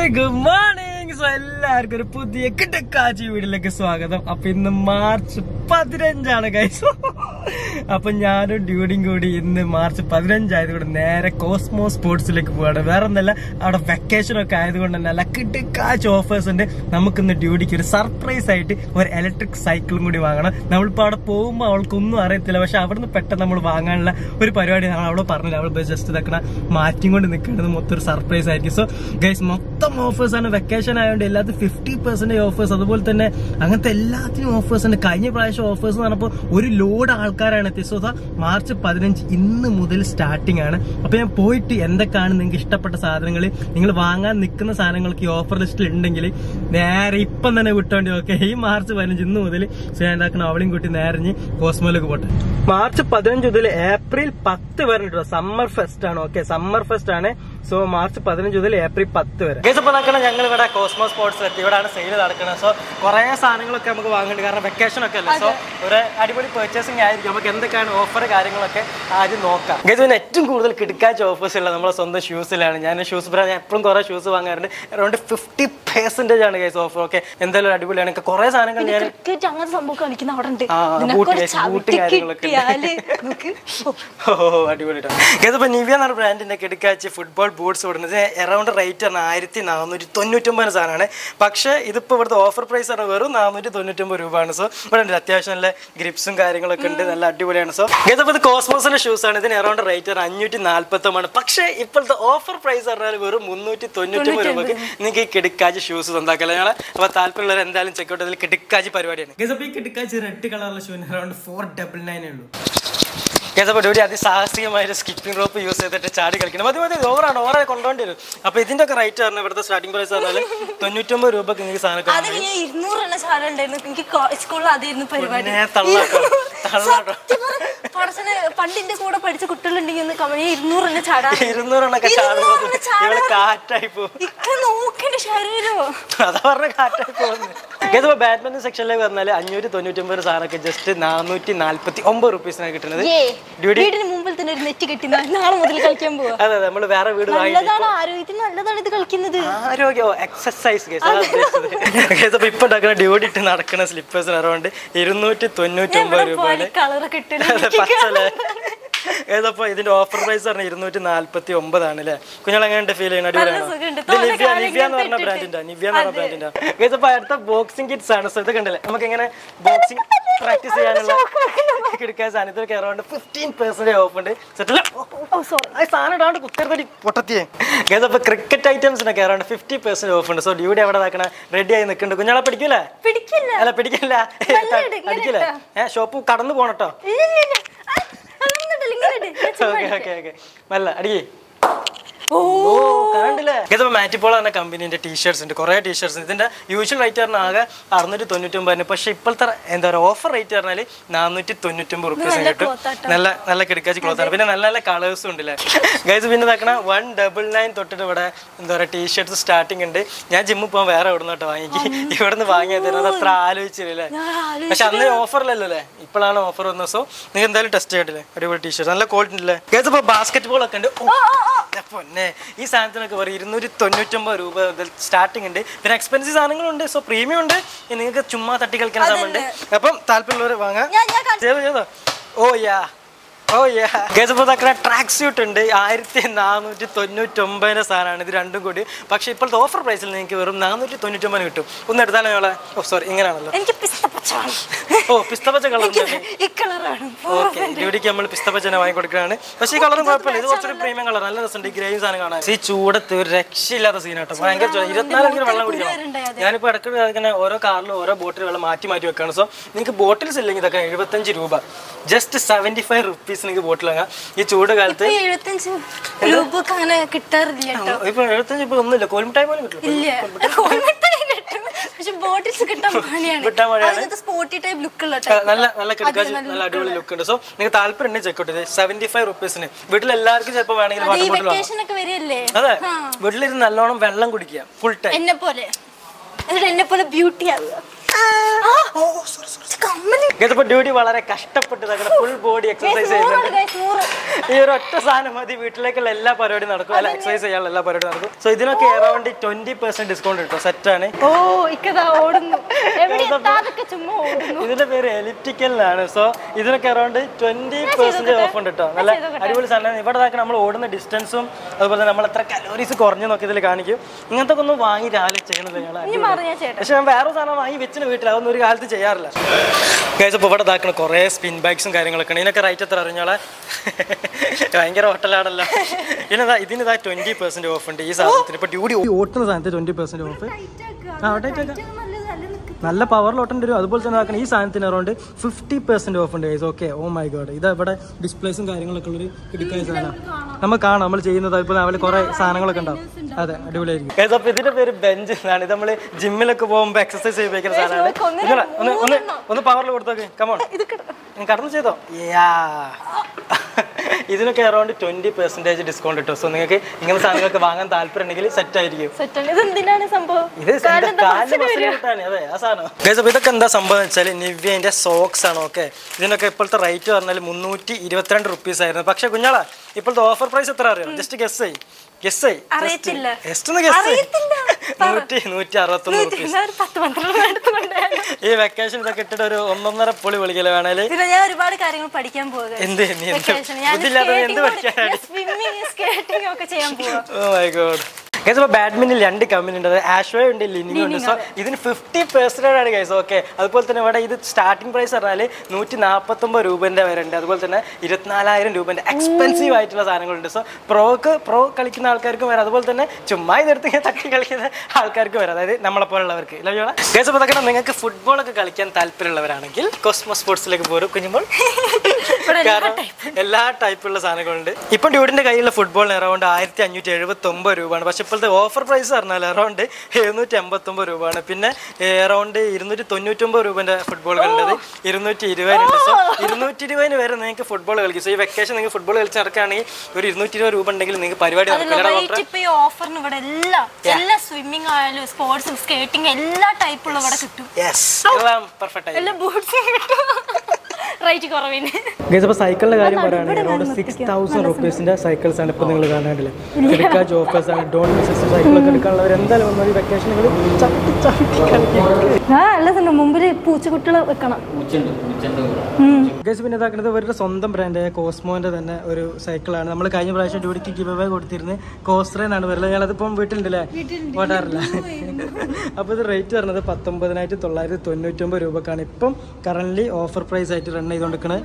Good morning so എല്ലാവർക്കും ഒരു പുതിയ കിടക്കാച്ചി വീട്ടിലേക്ക് സ്വാഗതം അപ്പൊ ഇന്ന് മാർച്ച് പതിനഞ്ചാണ് കൈസ് അപ്പൊ ഞാനും ഡ്യൂഡിയും കൂടി ഇന്ന് മാർച്ച് പതിനഞ്ചായതുകൊണ്ട് നേരെ കോസ്മോ സ്പോർട്സിലേക്ക് പോവാണ് വേറെ ഒന്നല്ല അവിടെ വെക്കേഷൻ ഒക്കെ ആയതുകൊണ്ട് തന്നെ നല്ല കിടക്കാച്ച് ഓഫേഴ്സ് ഉണ്ട് നമുക്കിന്ന് ഡ്യൂഡിക്ക് ഒരു സർപ്രൈസ് ആയിട്ട് ഒരു ഇലക്ട്രിക് സൈക്കിളും കൂടി വാങ്ങണം നമ്മളിപ്പോ അവിടെ പോകുമ്പോൾ അവൾക്കൊന്നും അറിയത്തില്ല പക്ഷെ അവിടുന്ന് പെട്ടെന്ന് നമ്മൾ വാങ്ങാനുള്ള ഒരു പരിപാടി ഞങ്ങൾ അവളെ പറഞ്ഞില്ല അവൾ ജസ്റ്റ് ഇതാക്കണ മാറ്റിയും കൊണ്ട് നിൽക്കേണ്ടത് മൊത്തം ഒരു സർപ്രൈസ് ആയിരിക്കും സോ ഗൈസ് മൊത്തം ഓഫേഴ്സ് ആണ് വെക്കേഷൻ ആയതുകൊണ്ട് എല്ലാത്തിനും ഫിഫ്റ്റി പെർസെന്റേജ് ഓഫേഴ്സ് അതുപോലെ തന്നെ അങ്ങനത്തെ എല്ലാത്തിനും ഓഫേഴ്സ് ഉണ്ട് കഴിഞ്ഞ പ്രാവശ്യം ഓഫേഴ്സ് എന്ന് പറഞ്ഞപ്പോൾ ഒരു ലോഡ് ആൾക്കാരാണ് എത്തിയത് സോ ദാ മാർച്ച് പതിനഞ്ച് ഇന്ന് മുതൽ സ്റ്റാർട്ടിംഗ് ആണ് അപ്പൊ ഞാൻ പോയിട്ട് എന്തൊക്കെയാണ് നിങ്ങൾക്ക് ഇഷ്ടപ്പെട്ട സാധനങ്ങൾ നിങ്ങൾ വാങ്ങാൻ നിൽക്കുന്ന സാധനങ്ങൾക്ക് ഈ ഓഫർ ലിസ്റ്റിൽ ഉണ്ടെങ്കിൽ നേരെ ഇപ്പം തന്നെ വിട്ടോണ്ടി ഓക്കെ ഈ മാർച്ച് പതിനഞ്ച് ഇന്ന് മുതൽ സോ ഞാൻ എന്താക്കണം അവളെയും കൂട്ടി നേരെ കോസ്മോയിലേക്ക് പോട്ടെ മാർച്ച് പതിനഞ്ച് മുതൽ ഏപ്രിൽ പത്ത് വരെ കേട്ടോ സമ്മർ ഫെസ്റ്റ് ആണ് ഓക്കെ സമ്മർ ഫെസ്റ്റ് ആണ് സോ മാർച്ച് പതിനഞ്ച് മുതൽ ഏപ്രിൽ പത്ത് വരെ ഗൈസ് ഇപ്പൊ നടക്കണം ഞങ്ങൾ ഇവിടെ കോസ്മോ സ്പോർട്സ് എത്തി ഇവിടെയാണ് സെയിൽ നടക്കുന്നത് സോ കുറെ സാധനങ്ങളൊക്കെ നമുക്ക് വാങ്ങുന്നുണ്ട് കാരണം വെക്കേഷൻ ഒക്കെ അല്ലേ സോ ഒരു അടിപൊളി പർച്ചേസിംഗ് ആയിരിക്കും നമുക്ക് എന്തൊക്കെയാണ് ഓഫർ കാര്യങ്ങളൊക്കെ ആദ്യം നോക്കാം ഗൈസ് പിന്നെ ഏറ്റവും കൂടുതൽ കിടക്കാച്ച ഓഫേഴ്സ് ഉള്ളത് നമ്മളെ സ്വന്തം ഷൂസിലാണ് ഞാൻ ഷൂസ് ബ്രാൻഡ് ഞാൻ എപ്പോഴും കുറെ ഷൂസ് വാങ്ങാറുണ്ട് അറൗണ്ട് ഫിഫ്റ്റി പെർസെന്റേജ് ആണ് ഗൈസ് ഓഫർ ഓക്കെ എന്തായാലും ഒരു അടിപൊളിയാണ് എനിക്ക് കുറെ സാധനങ്ങൾ ഞാൻ ക്രിക്കറ്റ് അങ്ങനത്തെ സംഭവം കളിക്കുന്ന അവിടെ ഉണ്ട് ആ, നിനക്കൊരു ബൂട്ട് guys, ബൂട്ട് ചവിട്ടി കാര്യങ്ങളൊക്കെ ഉണ്ട്. കിട്ടിയാല് നോക്ക്. ഓ അടിപൊളിയാണ് ഇതിപ്പോ നിവ്യ എന്ന ബ്രാൻഡിന്റെ കിടക്കാച്ച് ഫുട്ബോൾ ബൂട്ട്സ് കൊടുക്കുന്നത് എറൗണ്ട് റേറ്റ് ആണ് ആയിരത്തി നാനൂറ്റി തൊണ്ണൂറ്റൊമ്പത് സാധനമാണ് പക്ഷേ ഇതിപ്പോ ഇവിടുത്തെ ഓഫർ പ്രൈസ് ആണ് വെറും നാനൂറ്റി തൊണ്ണൂറ്റൊമ്പത് രൂപയാണ് സോ ഇവിടെ ഉണ്ട് അത്യാവശ്യം നല്ല ഗ്രിപ്സും കാര്യങ്ങളൊക്കെ ഉണ്ട് നല്ല അടിപൊളിയാണ് സോ ഇതിപ്പോ ഇത് കോസ്മോസിന്റെ ഷൂസ് ആണ് ഇതിന് എറൗണ്ട് റേറ്റ് ആണ് അഞ്ഞൂറ്റി നാല്പത്തൊമ്പതാണ് പക്ഷേ ഇപ്പോഴത്തെ ഓഫർ പ്രൈസ് പറഞ്ഞാൽ വെറും മുന്നൂറ്റി തൊണ്ണൂറ്റൊമ്പത് രൂപക്ക് നിങ്ങൾക്ക് ഈ കിടക്കാച്ച് ഷൂസ് സ്വന്താക്കല്ലേ ഞങ്ങളെ അപ്പൊ താല്പര്യമുള്ളവർ എന്തായാലും ചെക്കൗട്ട് അതിൽ കിടക്കാച്ച് പരിപാടിയാണ് ഗസ് അപ്പൊ ഈ കിടക്കാച്ച് റെഡ് കളറുള്ള ഷൂവിന് അറൗണ്ട് ഫോർ ഡബിൾ നയൻ ഉള്ളൂ കേസപ്പോൾ ഡ്യൂട്ടി അതിസാഹസികമായ സ്കിപ്പിംഗ് റോപ്പ് യൂസ് ചെയ്തിട്ട് ചാടി കളിക്കണം മതി മതി ഓവറാണ് ഓവറായി കൊണ്ടുപോകേണ്ടി വരും അപ്പൊ ഇതിന്റെ ഒക്കെ റേറ്റ് പറഞ്ഞാൽ ഇവിടുത്തെ സ്റ്റാർട്ടിംഗ് പ്രൈസ് പറഞ്ഞാൽ തൊണ്ണൂറ്റൊമ്പത് രൂപക്ക് നിങ്ങൾക്ക് സാധനം അത് കഴിഞ്ഞ ഇരുന്നൂറ് എണ്ണ സാധനം ഉണ്ടായിരുന്നു എനിക്ക് സ്കൂളിൽ അതായിരുന്നു പരിപാടി പിന്നെ തള്ളാട്ടോ തള്ളാട്ടോ സത്യം പറഞ്ഞാ പടച്ചനെ പണ്ടിന്റെ കൂടെ പഠിച്ച കുട്ടികളുണ്ടെങ്കിൽ ഒന്ന് കമഴി ഇരുന്നൂറ് എണ്ണ ചാടാ ഇരുന്നൂറെണ്ണൊക്കെ ചാടുമ്പോൾ ഇവിടെ കാറ്റായി പോകും ഇക്ക നോക്കേണ്ട ശരീരോ അതാ പറഞ്ഞ കാറ്റായി പോകുന്നത് ഇതിപ്പോ ബാഡ്മിന്റൺ സെക്ഷനിലേക്ക് പറഞ്ഞാൽ അഞ്ഞൂറ്റി തൊണ്ണൂറ്റൊമ്പത് സാധനമൊക്കെ ജസ്റ്റ് നാനൂറ്റി നാൽപ്പത്തി ഒമ്പത് റുപ്പീസിനാണ് കിട്ടുന്നത് ഏ ഡ്യൂട്ടി വീടിന് മുമ്പിൽ തന്നെ ഒരു നെറ്റ് കെട്ടി നാ- നാളെ മുതൽ കളിക്കാൻ പോവാ അതെ അതെ നമ്മൾ വേറെ വീട് വാങ്ങി നല്ലതാണ് ആരോഗ്യത്തിന് നല്ലതാണ് ഇത് കളിക്കുന്നത് ആരോഗ്യോ എക്സസൈസ് കേസ് അതാണ് ഉദ്ദേശിച്ചത് കേസ് അപ്പൊ ഇപ്പൊ ഉണ്ടാക്കുന്ന ഡ്യൂട്ടി ഇട്ട് നടക്കുന്ന സ്ലിപ്പേഴ്സിന് അറൗണ്ട് ഇരുന്നൂറ്റി തൊണ്ണൂറ്റി ഒമ്പത് രൂപയാണ് കളറൊക്കെ ഇട്ടിട്ട് അതെ, പച്ചല്ലേ ഏതപ്പോ ഇതിന്റെ ഓഫർ പ്രൈസ് പറഞ്ഞ ഇരുന്നൂറ്റി നാല്പത്തി ഒമ്പതാണ് അല്ലേ കുഞ്ഞാൾ എങ്ങനെ ഫീൽ ചെയ്യുന്ന അടിപൊളിയാണോ സുഖമുണ്ട്. ഇത് തോനെ നിവ്യ കാലം നിവ്യ എന്ന് പറഞ്ഞ ഇങ്ങനെ ബ്രാൻഡിന്റെ നിവ്യ എന്ന് പറഞ്ഞ ബ്രാൻഡിന്റെ ഏതപ്പോ അടുത്ത ബോക്സിംഗ് കിറ്റ്സ് ആണ് സോ ഇത് കണ്ടില്ലേ നമുക്ക് എങ്ങനെ ബോക്സിംഗ് പ്രാക്ടീസ് ചെയ്യാനുള്ള കിടക്കാൻ സാധനം ഇതൊക്കെ അറൗണ്ട് ഫിഫ്റ്റീൻ പെർസെന്റ് ഓഫ് ഉണ്ട് സെറ്റില്ല ഓ സോറി ആ സാധനം ഇടാണ്ട് കുത്തിരുത്തടി പൊട്ടത്തിയേ ഏതപ്പോ ക്രിക്കറ്റ് ഐറ്റംസിനൊക്കെ അറൗണ്ട് ഫിഫ്റ്റി പെർസെന്റ് ഓഫ് ഉണ്ട് സോ ഡ്യൂട്ടി അവിടെ നടക്കണ റെഡി ആയി നിൽക്കുന്നുണ്ട് കുഞ്ഞാളെ പിടിക്കൂലേ പിടിക്കില്ല അല്ല പിടിക്കില്ല നല്ല ഇട്, ഇങ്ങനെ അടിക്കില്ലേ ഇട്ടോ. ഏ ഷോപ്പ് കടന്നു പോണട്ടോ ഇല്ല, ഇല്ല, ഇല്ല. ആ, അതൊന്നുമില്ല, ഇങ്ങനെ ഇട്. ഞാൻ ചുമ്മാ ഓക്കെ ഇട്ടേ. ഓക്കെ ഓക്കെ നല്ല അടിയേ ഓ ഓ കണ്ടില്ലേ ഇതിപ്പോ മാറ്റിപ്പോൾ എന്ന കമ്പനീന്റെ ടീഷർട്സ് ഉണ്ട് കുറെ ടീഷർട്സ് ഇതിന്റെ യൂഷ്വൽ റേറ്റ് പറഞ്ഞാൽ ആകെ അറുന്നൂറ്റി തൊണ്ണൂറ്റൊമ്പതിന് പക്ഷെ ഇപ്പോഴത്തെ എന്താ പറയുക ഓഫർ റേറ്റ് പറഞ്ഞാൽ നാനൂറ്റി തൊണ്ണൂറ്റൊമ്പത് റുപ്പീസ് നല്ല കിട്ടും cloth ആട്ടോ. നല്ല നല്ല കിടക്കാച്ച് ക്ലോത്ത് ആണ് പിന്നെ നല്ല നല്ല കളേഴ്സും ഉണ്ടല്ലേ ഗൈസ് പിന്നെ ഇതാക്കണ വൺ ഡബിൾ നയൻ തൊട്ടിട്ട് ഇവിടെ എന്താ പറയുക ടീഷർട്സ് സ്റ്റാർട്ടിംഗ് ഉണ്ട് ഞാൻ ജിമ്മിൽ പോകാൻ വേറെ എവിടെ നിന്നോട്ടോ വാങ്ങിക്ക് ഇവിടെ നിന്ന് വാങ്ങിയത് അത് അത്ര ആലോചിച്ചില്ലേ ഞാൻ ആലോചിച്ചില്ല. പക്ഷെ അന്ന് ഓഫറിലല്ലോ അല്ലേ ഇപ്പോഴാണ് ഓഫർ വന്നത് സോ നിങ്ങൾ എന്തായാലും ടെസ്റ്റ് ചെയ്യട്ടില്ലേ അടിപൊളി ടീഷർട്ട് നല്ല ക്വാളിറ്റി ഉണ്ടല്ലേ ഗൈസ് ഇപ്പോൾ ബാസ്കറ്റ് ബോൾ ഒക്കെ ഉണ്ട് ഓ, ദേ പൊന്നെ ഈ സാധനത്തിനൊക്കെ പറയും ഇരുന്നൂറ്റി തൊണ്ണൂറ്റൊമ്പത് രൂപ മുതൽ സ്റ്റാർട്ടിംഗ് ഉണ്ട് പിന്നെ എക്സ്പെൻസീവ് സാധനങ്ങളുണ്ട് സോ പ്രീമിയം ഉണ്ട് ഇനി നിങ്ങൾക്ക് ചുമ്മാ തട്ടി കളിക്കാൻ സാധനമുണ്ട് അപ്പം താല്പര്യമുള്ളവർ വാങ്ങാം ഞാൻ ഞാൻ കാണിച്ചു ചെയ്തോ ചെയ്തോ ഓ യാ ഓ യാ ഗസപ്പോൾ തക്കണ ട്രാക്ക് സ്യൂട്ട് ഉണ്ട് ആയിരത്തി നാനൂറ്റി തൊണ്ണൂറ്റൊമ്പതിൻ്റെ സാധനമാണ് ഇത് രണ്ടും കൂടി പക്ഷേ ഇപ്പോഴത്തെ ഓഫർ പ്രൈസിൽ നിങ്ങൾക്ക് വെറും നാനൂറ്റി തൊണ്ണൂറ്റൊമ്പതിന് കിട്ടും ഒന്ന് എടുത്താലോ ഞങ്ങളെ ഓ സോറി ഇങ്ങനെയാണല്ലോ എനിക്ക് പിസ്തപ്പച്ച വേണം. ഓ പിസ്തപ്പച്ച കളർ ഈ കളറാണ് ഓക്കെ ഇവിടേക്ക് നമ്മൾ പിസ്തപ്പച്ചനെ വാങ്ങി കൊടുക്കുകയാണ് പക്ഷേ ഈ കളറും കുഴപ്പമില്ല ഇത് കുറച്ചൊരു പ്രീമിയം കളർ നല്ല രസമുണ്ട് ഈ ഗ്രേയും സാധനം കാണാൻ ഈ ചൂടത്ത് ഒരു രക്ഷയില്ലാത്ത സീനാട്ടോ ഭയങ്കര ചൂട്. ഇരുപത്തിനാല് മണിക്കൂർ വെള്ളം കുടിക്കണം ഞാനിപ്പോൾ ഇടയ്ക്ക് ഇങ്ങനെ ഓരോ കാറിലും ഓരോ ബോട്ടിൽ വെള്ളം മാറ്റി മാറ്റി വെക്കാണ് സോ നിങ്ങൾക്ക് ബോട്ടിൽസ് ഇല്ലെങ്കിൽ ഇതൊക്കെ എഴുപത്തഞ്ച് രൂപ ജസ്റ്റ് സെവൻറ്റി ഫൈവ് റുപ്പീസ് നിങ്ങൾക്ക് ബോട്ടിൽ വാങ്ങാം ഈ ചൂട് കാലത്ത് ഈ എഴുപത്തഞ്ച് രൂപക്ക് അങ്ങനെ കിട്ടാറില്ല കേട്ടോ ഇപ്പൊ എഴുപത്തഞ്ച് ഇപ്പൊ ഒന്നുമില്ല കോൽമിട്ടായി പോലും കിട്ടില്ല ഇല്ല കോഴിമുട്ടായി കിട്ടും പക്ഷെ ബോട്ടിൽസ് കിട്ടാൻ പണിയാണ് കിട്ടാൻ പണിയാണ്. അതിനകത്ത് സ്പോട്ടി ടൈപ്പ് ലുക്ക് ഉള്ള ആ, നല്ല നല്ല കിടക്കാച്ച് നല്ല അടിപൊളി ലുക്ക് ഉണ്ട് സോ നിങ്ങൾക്ക് താല്പര്യം ഉണ്ടെങ്കിൽ ചെക്ക് ഔട്ട് ചെയ്ത് സെവന്റി ഫൈവ് റുപ്പീസിന് വീട്ടിൽ എല്ലാവർക്കും ചിലപ്പോൾ വേണമെങ്കിൽ ഈ വാട്ടർ ബോട്ടിൽ വാങ്ങാം വെക്കേഷൻ ഒക്കെ വരികയല്ലേ അതെ വീട്ടിലിരുന്ന് നല്ലോണം വെള്ളം കുടിക്കുക ഫുൾ ടൈം എന്നെ പോലെ എന്നിട്ട് എന്നെ പോലെ ബ്യൂട്ടി ആവുക ഇതിപ്പോ ഡ്യൂട്ടി വളരെ കഷ്ടപ്പെട്ട് ഫുൾ ബോഡി എക്സസൈസ് ചെയ്യുന്നുണ്ട് ഗൈസ് നൂറ് ഈ ഒരു ഒറ്റ സാധനം മതി വീട്ടിലേക്കുള്ള എല്ലാ പരിപാടിയും നടക്കും അല്ല എക്സസൈസ് ചെയ്യാനുള്ള എല്ലാ പരിപാടിയും നടക്കും സോ ഇതിനൊക്കെ അറൗണ്ട് ട്വന്റി പെർസെന്റ് ഡിസ്കൗണ്ട് കിട്ടും സെറ്റാണ് ഓ ഇക്കതാ ഓടുന്നു എവിടെ എത്താതൊക്കെ ചുമ്മാ ഓടുന്നു ഇതിന്റെ പേര് എലിപ്റ്റിക്കലിനാണ് സോ ഇതിനൊക്കെ അറൗണ്ട് ട്വന്റി പെർസെന്റ് ഓഫ് ഉണ്ട് കേട്ടോ നല്ല അടിപൊളി സാധനം ഇവിടെ ഇതാക്കി നമ്മൾ ഓടുന്ന ഡിസ്റ്റൻസും അതുപോലെ നമ്മൾ എത്ര കലോറീസ് കുറഞ്ഞു നോക്കി ഇതിൽ കാണിക്കും ഇങ്ങനത്തെ ഒന്നും വാങ്ങി രാവിലെ ചെയ്യണത് ഞങ്ങൾ ഇനി മാറി ഞാൻ ചേട്ടാ പക്ഷെ ഞാൻ വേറെ സാധനം വാങ്ങി വെച്ചിന് വീട്ടിൽ അതൊന്നും ഒരു കാലത്ത് ചെയ്യാറില്ല ഗൈസ് ഇപ്പോൾ ഇവിടെ ഇതാക്കണം കുറേ സ്പിൻ ബാഗ്സും കാര്യങ്ങളൊക്കെ ഉണ്ട് ഇതിനൊക്കെ റേറ്റ് എത്ര അറിഞ്ഞോളെ ഭയങ്കര ഹോട്ടലാണല്ലോ ഇതിനെതാ ഇതിനിതാ ട്വന്റി പെർസെന്റ് ഓഫ് ഉണ്ട് ഈ സാധനത്തിന് ഇപ്പൊ ഡ്യൂട്ടി ഓട്ടുന്ന സാധനത്തിന് ട്വന്റി പെർസെന്റ് ഓഫ് ആ ടൈറ്റ് ആക്കാം നല്ല പവറിൽ ഓട്ടേണ്ടി വരും അതുപോലെ തന്നെ ആക്കണം ഈ സാധനത്തിന് അറൗണ്ട് ഫിഫ്റ്റി പെർസെന്റ് ഓഫ് ഉണ്ട് guys okay oh my god ഇത് ഇവിടെ ഡിസ്പ്ലേസും കാര്യങ്ങളൊക്കെ ഉള്ളൊരു എടുക്കുന്ന സാധനം നമ്മൾ കാണാം നമ്മൾ ചെയ്യുന്നത് ഇപ്പോൾ അവര് കുറെ സാധനങ്ങളൊക്കെ ഉണ്ടാവും അതെ അടിപൊളിയായിരിക്കും ഗൈസ് അപ്പോൾ ഇതിന്റെ പേര് ബെഞ്ച് എന്നാണ് ഇത് നമ്മൾ ജിമ്മിലൊക്കെ പോകുമ്പോൾ എക്സസൈസ് ചെയ്ത് വെക്കുന്ന സാധനമാണ് ഇങ്ങനെ ഒന്ന് ഒന്ന് ഒന്ന് പവറിൽ കൊടുത്തോക്കെ കമോൺ ഇത് കിട- കടന്നു ചെയ്തോ യാ ഇതിനൊക്കെ അറൗണ്ട് ട്വന്റി പെർസെന്റേജ് ഡിസ്കൗണ്ട് കിട്ടും സോ നിങ്ങൾക്ക് ഇങ്ങനത്തെ സാധനങ്ങളൊക്കെ വാങ്ങാൻ താല്പര്യം ഉണ്ടെങ്കിൽ സെറ്റ് ആയിരിക്കും സെറ്റാണ് ഇത് എന്തിനാണ് സംഭവം ഇത് കാലിന് കിട്ടാണ് അതെ ആ സാധനം Guys, അപ്പൊ ഇതൊക്കെ എന്താ സംഭവം വെച്ചാൽ നിവ്യന്റെ സോക്സ് ആണ് ഓക്കെ ഇതിനൊക്കെ ഇപ്പോഴത്തെ റേറ്റ് പറഞ്ഞാൽ മുന്നൂറ്റി ഇരുപത്തിരണ്ട് റുപ്പീസ് ആയിരുന്നു പക്ഷെ കുഞ്ഞാളാ ഇപ്പോഴത്തെ ഓഫർ പ്രൈസ് എത്ര അറിയാം ജസ്റ്റ് ഗസ് ആയി ഗസ് ആയി അറിയത്തില്ല. ജസ്റ്റ് ഒന്ന് ഗസ് ആയി അറിയത്തില്ല. നൂറ്റി നൂറ്റി അറുപത്തൊന്ന് റുപ്പീസ് ഞാൻ ഒരു പത്ത് പന്ത്രണ്ട് എടുത്ത് കൊണ്ടുപോയാലോ? ഈ വെക്കേഷൻ ഇതൊക്കെ ഇട്ടിട്ട് ഒരു ഒന്നൊന്നര പൊളി വിളിക്കല് വേണേല് പിന്നെ ഞാൻ ഒരുപാട് കാര്യങ്ങൾ പഠിക്കാൻ പോവുക എന്ത് നീ എന്ത് ബുദ്ധിയില്ലാതെ നീ എന്ത് പഠിക്കാനാണ് സ്വിമ്മിങ് സ്കേറ്റിംഗ് ഒക്കെ ചെയ്യാൻ പോവാ ഓ മൈ ഗോഡ് ഗൈസ് അപ്പോൾ ബാഡ്മിന്റൺ രണ്ട് കമ്പനി ഉണ്ട് ആഷ്വേ ഉണ്ട് ലിനിങ് ഉണ്ട് സോ ഇതിന് ഫിഫ്റ്റി പെർസെൻറ്റേജ് ആണ് ഗൈസ് ഓക്കെ അതുപോലെ തന്നെ ഇവിടെ ഇത് സ്റ്റാർട്ടിംഗ് പ്രൈസ് പറഞ്ഞാൽ നൂറ്റി നാൽപ്പത്തൊമ്പത് രൂപേൻ്റെ വരെ ഉണ്ട് അതുപോലെ തന്നെ ഇരുപത്തിനാലായിരം രൂപേൻ്റെ എക്സ്പെൻസീവ് ആയിട്ടുള്ള സാധനങ്ങളുണ്ട് സോ പ്രോക്ക് പ്രോ കളിക്കുന്ന ആൾക്കാർക്കും വരാം അതുപോലെ തന്നെ ചുമ്മാ ഇതെടുത്ത് ഇങ്ങനെ തട്ടി കളിക്കുന്ന ആൾക്കാർക്കും വരാം അതായത് നമ്മളെ പോലുള്ളവർക്ക് ഇല്ല ഗൈസ് അപ്പോൾ അതൊക്കെ നിങ്ങൾക്ക് ഫുട്ബോളൊക്കെ കളിക്കാൻ താല്പര്യമുള്ളവരാണെങ്കിൽ കോസ്മോ സ്പോർട്സിലേക്ക് പോരും കുഞ്ഞുമ്പോൾ കാരണം എല്ലാ ടൈപ്പുള്ള സാധനങ്ങളുണ്ട് ഇപ്പം ഡ്യൂഡിന്റെ കയ്യിലുള്ള ഫുട്ബോളിന് അറൗണ്ട് ആയിരത്തി അഞ്ഞൂറ്റി എഴുപത്തി ഒമ്പത് രൂപയാണ് പക്ഷെ ഇപ്പോഴത്തെ ഓഫർ പ്രൈസ് പറഞ്ഞാൽ അറൗണ്ട് എഴുന്നൂറ്റി എൺപത്തൊമ്പത് രൂപയാണ് പിന്നെ അറൗണ്ട് ഇരുന്നൂറ്റി തൊണ്ണൂറ്റൊമ്പത് രൂപന്റെ ഫുട്ബോളുകളുണ്ട് ഇരുന്നൂറ്റി ഇരുപതിനുണ്ട് സോ ഇരുന്നൂറ്റി ഇരുപതിന് വരെ നിങ്ങൾക്ക് ഫുട്ബോൾ കളിക്കും സോ ഈ വെക്കേഷൻ നിങ്ങൾക്ക് ഫുട്ബോൾ കളിച്ച് നടക്കുകയാണെങ്കിൽ ഒരു ഇരുന്നൂറ്റി ഇരുപത് രൂപ ഉണ്ടെങ്കിൽ നിങ്ങൾക്ക് പരിപാടി നടക്കില്ല റേറ്റ് ഇപ്പൊ ഈ ഓഫറിന് ഇവിടെ എല്ലാം എല്ലാ സ്വിമ്മിങ് ആയാലും സ്പോർട്സും സ്കേറ്റിംഗ് എല്ലാ ടൈപ്പുള്ള ഇവിടെ കിട്ടും യെസ് എല്ലാം പെർഫെക്റ്റ് ആയി എല്ലാ ബൂട്ട്സും കിട്ടും റേറ്റ് കുറവിന് ഗൈസ് അപ്പോൾ സൈക്കിളിന്റെ കാര്യം പറയുകയാണെങ്കിൽ അറൗണ്ട് സിക്സ് തൗസൻഡ് റുപ്പീസിന്റെ സൈക്കിൾസ് ആണ് ഇപ്പോൾ നിങ്ങൾ കാണാണ്ടില്ല എടുക്കാച്ച് ഓഫേഴ്സ് ആണ് ഡോൺ മിസ്സസ് സൈക്കിളൊക്കെ എടുക്കാനുള്ളവർ എന്തായാലും വന്നാൽ ഈ വെക്കേഷനുകൾ ചവിട്ടി ചവിട്ടി കളിക്കും ആ അല്ല മുമ്പിൽ പൂച്ചക്കുട്ടികൾ വെക്കണം ഗൈസ് പിന്നെ ഇതാക്കുന്നത് ഇവരുടെ സ്വന്തം ബ്രാൻഡായ കോസ്മോന്റെ തന്നെ ഒരു സൈക്കിളാണ് നമ്മൾ കഴിഞ്ഞ പ്രാവശ്യം ഡ്യൂട്ടിക്ക് ഗിവ് അവേ കൊടുത്തിരുന്നത് കോസ്ട്ര എന്നാണ് വരുന്നത് ഞങ്ങൾ അതിപ്പം വീട്ടിലുണ്ടല്ലേ ഓടാറില്ല അപ്പോൾ ഇത് റേറ്റ് വരുന്നത് പത്തൊമ്പതിനായിരത്തി തൊള്ളായിരത്തി തൊണ്ണൂറ്റൊമ്പത് രൂപക്കാണ് ഇപ്പം കറന്റ് ഓഫർ പ്രൈസ് ആയിട്ട് റൺ ചെയ്തുകൊണ്ടിരിക്കുന്നത്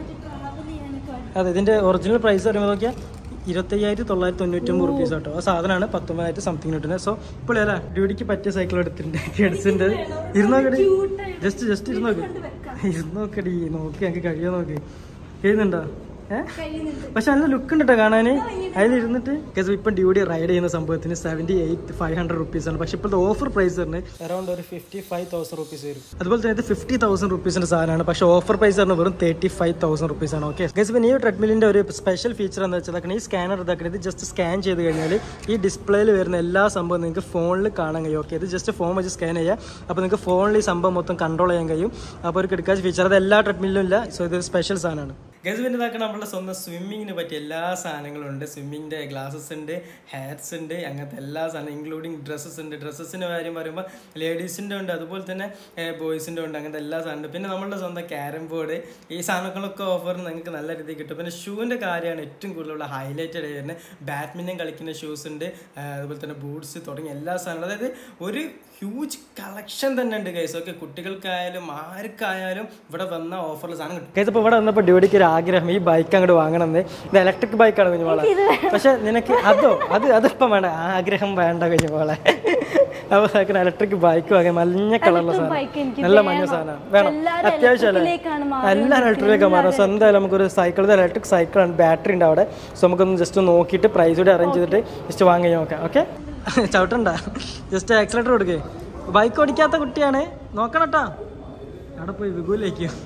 അതെ ഇതിന്റെ ഒറിജിനൽ പ്രൈസ് പറയുമ്പോൾ നോക്കിയാൽ ഇരുപത്തയ്യായിരത്തി തൊള്ളായിരത്തി തൊണ്ണൂറ്റൊമ്പത് റുപ്പീസ് കേട്ടോ ആ സാധനമാണ് പത്തൊമ്പതായിരത്തി സംതിങ് കിട്ടുന്നത് സോ ഇപ്പോൾ അല്ല ഡ്യൂട്ടിക്ക് പറ്റിയ സൈക്കിൾ എടുത്തിട്ടുണ്ട് കിഡ്സിൻ്റെ ഇരുന്നോക്കടി ജസ്റ്റ് ജസ്റ്റ് ഇരുന്നോക്ക് ഇരുന്നോക്കടി നോക്കി ഞങ്ങൾക്ക് കഴിയോ നോക്ക് കഴിയുന്നുണ്ടോ ഏഹ് പക്ഷെ നല്ല ലുക്ക് ഉണ്ട് കേട്ടോ കാണാൻ അതിലിരുന്നിട്ട് കേസ് ഇപ്പം ഡ്യൂട്ടി റൈഡ് ചെയ്യുന്ന സംഭവത്തിന് seventy eight five hundred rupees ആണ് പക്ഷെ ഇപ്പോഴത്തെ ഓഫർ പ്രൈസ് പറഞ്ഞ് അറൗണ്ട് ഒരു ഫിഫ്റ്റി ഫൈവ് തൗസൻഡ് റുപ്പീസ് വരും അതുപോലെ തന്നെ ഇത് ഫിഫ്റ്റി തൗസൻഡ് റുപ്പീസിന്റെ സാധനമാണ് പക്ഷെ ഓഫർ പ്രൈസ് പറഞ്ഞാൽ വെറും തേർട്ടി ഫൈവ് തൗസൻഡ് റുപ്പീസ് ആണ് ഓക്കെ ഗസ് പിന്നെ ഈ ട്രെഡ്മില്ലിന്റെ ഒരു സ്പെഷ്യൽ ഫീച്ചർ എന്താ വെച്ചാൽ ഈ സ്കാനർ ഇതാക്കുന്നത് ജസ്റ്റ് സ്കാൻ ചെയ്ത് കഴിഞ്ഞാൽ ഈ ഡിസ്പ്ലേയിൽ വരുന്ന എല്ലാ സംഭവം നിങ്ങൾക്ക് ഫോണിൽ കാണാൻ കഴിയും ഓക്കെ ഇത് ജസ്റ്റ് ഫോൺ വെച്ച് സ്കാൻ ചെയ്യുക അപ്പോൾ നിങ്ങൾക്ക് ഫോണിൽ ഈ സംഭവം മൊത്തം കൺട്രോൾ ചെയ്യാൻ കഴിയും അപ്പോൾ ഒരു കിടക്കാച്ച ഫീച്ചർ അത് എല്ലാ ട്രെഡ്മില്ലിലും ഇല്ല സോ ഇതൊരു സ്പെഷ്യൽ സാധനമാണ് ഗസ് പിന്നെ ഇതാക്കണം നമ്മുടെ സ്വന്തം സ്വിമ്മിങ്ങിന് പറ്റിയ എല്ലാ സാധനങ്ങളും ഉണ്ട് സ്വിമ്മിങ്ങിൻ്റെ ഗ്ലാസസ് ഉണ്ട് ഹാറ്റ്സ് ഉണ്ട് അങ്ങനത്തെ എല്ലാ സാധനം ഇൻക്ലൂഡിങ് ഡ്രസ്സസ് ഉണ്ട് ഡ്രസ്സസിൻ്റെ കാര്യം പറയുമ്പോൾ ലേഡീസിൻ്റെ ഉണ്ട് അതുപോലെ തന്നെ ബോയ്സിൻ്റെ ഉണ്ട് അങ്ങനത്തെ എല്ലാ സാധനം ഉണ്ട് പിന്നെ നമ്മളുടെ സ്വന്തം ക്യാരം ബോർഡ് ഈ സാധനങ്ങളൊക്കെ ഓഫർ നിങ്ങൾക്ക് നല്ല രീതിയിൽ കിട്ടും പിന്നെ ഷൂവിൻ്റെ കാര്യമാണ് ഏറ്റവും കൂടുതലുള്ള ഹൈലൈറ്റഡ് വരുന്നത് ബാഡ്മിൻ്റൺ കളിക്കുന്ന ഷൂസ് ഉണ്ട് ആ, അതുപോലെ തന്നെ ബൂട്ട്സ് തുടങ്ങിയ എല്ലാ സാധനങ്ങളും അതായത് ഒരു ഹ്യൂജ് കളക്ഷൻ തന്നെ ഉണ്ട് ഗൈസ് ഓക്കെ കുട്ടികൾക്കായാലും ആർക്കായാലും ഇവിടെ വന്ന ഓഫറിൽ സാധനം കിട്ടും ഗൈസ് ഇപ്പോൾ ഇവിടെ വന്നപ്പോൾ ഡ്യൂട്ടിക്ക് ഒരു ആഗ്രഹം ഈ ബൈക്ക് അങ്ങോട്ട് വാങ്ങണമെന്ന് ഇത് ഇലക്ട്രിക് ബൈക്കാണ് കുഞ്ഞുമോളെ പക്ഷെ നിനക്ക് അതോ അത് അതിപ്പം വേണ്ട ആഗ്രഹം വേണ്ട കുഞ്ഞുമോളെ അപ്പോൾ ഇലക്ട്രിക് ബൈക്ക് വാങ്ങാൻ മഞ്ഞ കളറുള്ള bike സാധനം എനിക്ക് നല്ല മഞ്ഞ സാധനം വേണം എല്ലാവരും അത്യാവശ്യം അല്ലേ electricലേക്കാണ് എല്ലാം ഇലക്ട്രിക്കിലേക്ക് മാറണം സോ എന്തായാലും നമുക്കൊരു സൈക്കിൾ ഇത് ഇലക്ട്രിക് സൈക്കിളാണ് ബാറ്ററി ഉണ്ട് അവിടെ സോ നമുക്കൊന്ന് ജസ്റ്റ് നോക്കിയിട്ട് പ്രൈസ് കൂടി അറേഞ്ച് ചെയ്തിട്ട് ജസ്റ്റ് വാങ്ങി നോക്കാം ഓക്കെ ചവിട്ടണ്ട ജസ്റ്റ് ആക്സിലേറ്റർ കൊടുക്കേ ബൈക്ക് ഓടിക്കാത്ത കുട്ടിയാണ് നോക്കണം കേട്ടോ അവിടെ പോയി വിഗുലേക്ക്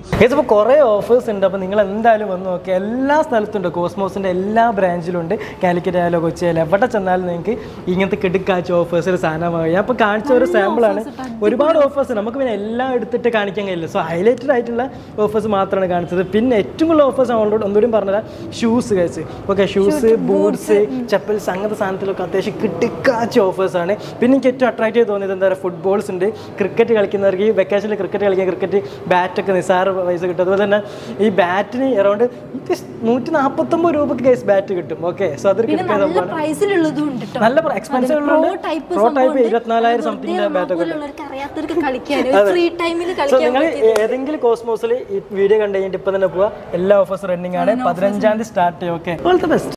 ഗൈസ് ഇപ്പോൾ കുറേ ഓഫേഴ്സ് ഉണ്ട് അപ്പോൾ നിങ്ങൾ എന്തായാലും വന്ന് നോക്കുക എല്ലാ സ്ഥലത്തും ഉണ്ട് കോസ്മോസിൻ്റെ എല്ലാ ബ്രാഞ്ചിലും ഉണ്ട് കാലിക്കറ്റ് ആയാലോ കൊച്ചി ആയാലോ എവിടെ ചെന്നാലും നിങ്ങൾക്ക് ഇങ്ങനത്തെ കിടുക്കാച്ച ഓഫേഴ്സിൽ സാധനമായി ഞാൻ ഇപ്പോൾ കാണിച്ച ഒരു സാമ്പിളാണ് ഒരുപാട് ഓഫേഴ്സ് നമുക്ക് പിന്നെ എല്ലാം എടുത്തിട്ട് കാണിക്കാൻ കഴിയില്ല സോ ഹൈലൈറ്റഡ് ആയിട്ടുള്ള ഓഫേഴ്സ് മാത്രമാണ് കാണിച്ചത് പിന്നെ ഏറ്റവും കൂടുതൽ ഓഫേഴ്സ് അവളോട് ഒന്നുകൂടി പറഞ്ഞത് ഷൂസ് കഴിച്ച് ഓക്കെ ഷൂസ് ബൂട്ട്സ് ചപ്പൽസ് അങ്ങനത്തെ സാധനത്തിലൊക്കെ അത്യാവശ്യം കിട്ടിക്കാച്ച ഓഫേഴ്സാണ് പിന്നെ എനിക്ക് ഏറ്റവും അട്രാക്ട് ചെയ്ത് തോന്നിയത് എന്താ പറയുക ഫുട്ബോൾസ് ഉണ്ട് ക്രിക്കറ്റ് കളിക്കുന്നവർക്ക് ഈ വെക്കേഷനിൽ ക്രിക്കറ്റ് കളിക്കാൻ ക്രിക്കറ്റ് ബാറ്റൊക്കെ നിസാര പൈസ കിട്ടും അതുപോലെ തന്നെ ഈ ബാറ്റിന് അറൗണ്ട് നൂറ്റി നാൽപ്പത്തൊമ്പത് രൂപക്ക് കേസ് ബാറ്റ് കിട്ടും ഓക്കെ സോ അതൊരു പിന്നെ കിട്ടിയ നല്ല പ്രൈസിലുള്ളതും ഉണ്ട് ട്ടോ. നല്ല എക്സ്പെൻസീവ് പ്രോ ഉള്ളതുകൊണ്ട് ടൈപ്പ് പ്രോ ടൈപ്പ് സംഭവമുണ്ട്. ഇരുപത്തിനാലായിരം വെറുതെ സംതിങ്ങിന്റെ നമ്മളെ ബാറ്റൊക്കെ ഉണ്ട് പോലുള്ളവർക്ക് അറിയാത്തവർക്ക് കളിക്കാൻ ഫ്രീ ടൈമിൽ സോ കളിക്കാൻ നിങ്ങൾ ഏതെങ്കിലും കോസ്മോസിൽ ഈ വീഡിയോ കണ്ടു കഴിഞ്ഞിട്ട് ഇപ്പൊ തന്നെ പോവാ എല്ലാ ഓഫേഴ്സും റണ്ണിങ് ആണ് പതിനഞ്ചാം തീയതി സ്റ്റാർട്ട് ചെയ്യും ഓക്കെ ഓൾ ദ ബെസ്റ്റ്